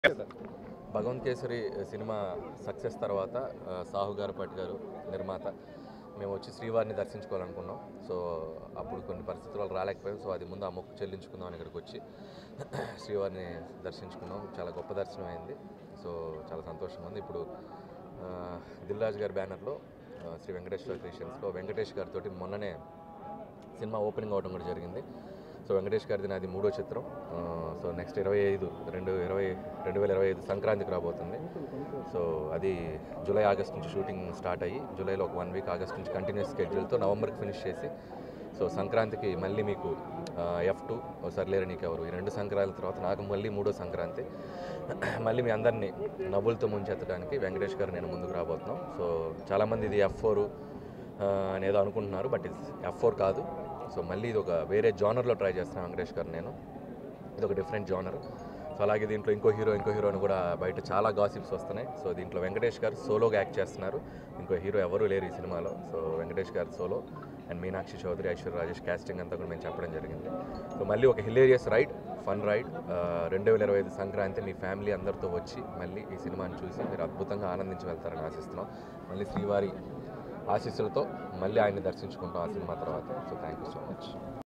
Bhagavanth kesari cinema success తర్వాత ఆ, సాహు గారు భట్ గారు నిర్మాత మేము వచ్చి శ్రీవారిని దర్శించుకోవాలనుకున్నాం సో అప్పుడు కొన్ని పరిస్థితులు వల్ల రాలేకపోయాం సో అది ముందు ఆ మొక్కు చెల్లించుకుందాం అని ఇక్కడికి వచ్చి శ్రీవారిని దర్శించుకున్నాం చాలా గొప్ప దర్శనం అయింది సో చాలా సంతోషంగా ఉంది ఇప్పుడు ఆ, దిల్ రాజు గారి బ్యానర్లో ఆ, శ్రీ వెంకటేశ్వర క్రియేషన్స్లో వెంకటేష్ గారితో మొన్ననే సినిమా ఓపెనింగ్ అవడం కూడా జరిగింది సో వెంకటేష్ గారిది నాది మూడో చిత్రం ఆ, సో నెక్స్ట్ ఇరవై ఐదు రెండు ఇరవై రెండు వేల ఇరవై ఐదు సంక్రాంతికి రాబోతుంది సో అది జూలై ఆగస్ట్ నుంచి షూటింగ్ స్టార్ట్ అయ్యి జూలైలో ఒక వన్ వీక్ ఆగస్ట్ నుంచి కంటిన్యూస్ స్కెడ్యూల్తో నవంబర్కి ఫినిష్ చేసి సో సంక్రాంతికి మళ్ళీ మీకు ఎఫ్ టూ సర్లేరు నీకెవరు ఈ రెండు సంక్రాంతి తర్వాత నాకు మళ్ళీ మూడో సంక్రాంతి మళ్ళీ మీ అందరినీ నవ్వులతో ముంచెత్తడానికి వెంకటేష్ గారు నేను ముందుకు రాబోతున్నాం సో చాలామంది ఇది ఎఫ్ ఫోర్ అనేదో అనుకుంటున్నారు బట్ ఇది ఎఫ్ ఫోర్ కాదు సో మళ్ళీ ఇది ఒక వేరే జానర్లో ట్రై చేస్తున్నాను వెంకటేష్ గారు నేను ఇది ఒక డిఫరెంట్ జానర్ సో అలాగే దీంట్లో ఇంకో హీరో ఇంకో హీరో అని కూడా బయట చాలా గాసిప్స్ వస్తున్నాయి సో దీంట్లో వెంకటేష్ గారు సోలోగా యాక్ట్ చేస్తున్నారు ఇంకో హీరో ఎవరు లేరు ఈ సినిమాలో so Venkatesh garu solo and Meenakshi Chaudhary Aishwarya Rajesh casting అంతా కూడా మేము చెప్పడం జరిగింది సో మళ్ళీ ఒక హిలేరియస్ రైడ్ ఫన్ రైడ్ రెండు వేల ఇరవై ఐదు సంక్రాంతి మీ ఫ్యామిలీ అందరితో వచ్చి మళ్ళీ ఈ సినిమాని చూసి మీరు అద్భుతంగా ఆనందించి వెళ్తారని ఆశిస్తున్నాం మళ్ళీ శ్రీవారి ఆశీస్సులతో మళ్ళీ ఆయన్ని దర్శించుకుంటాం ఆ సినిమా తర్వాత so thank you so much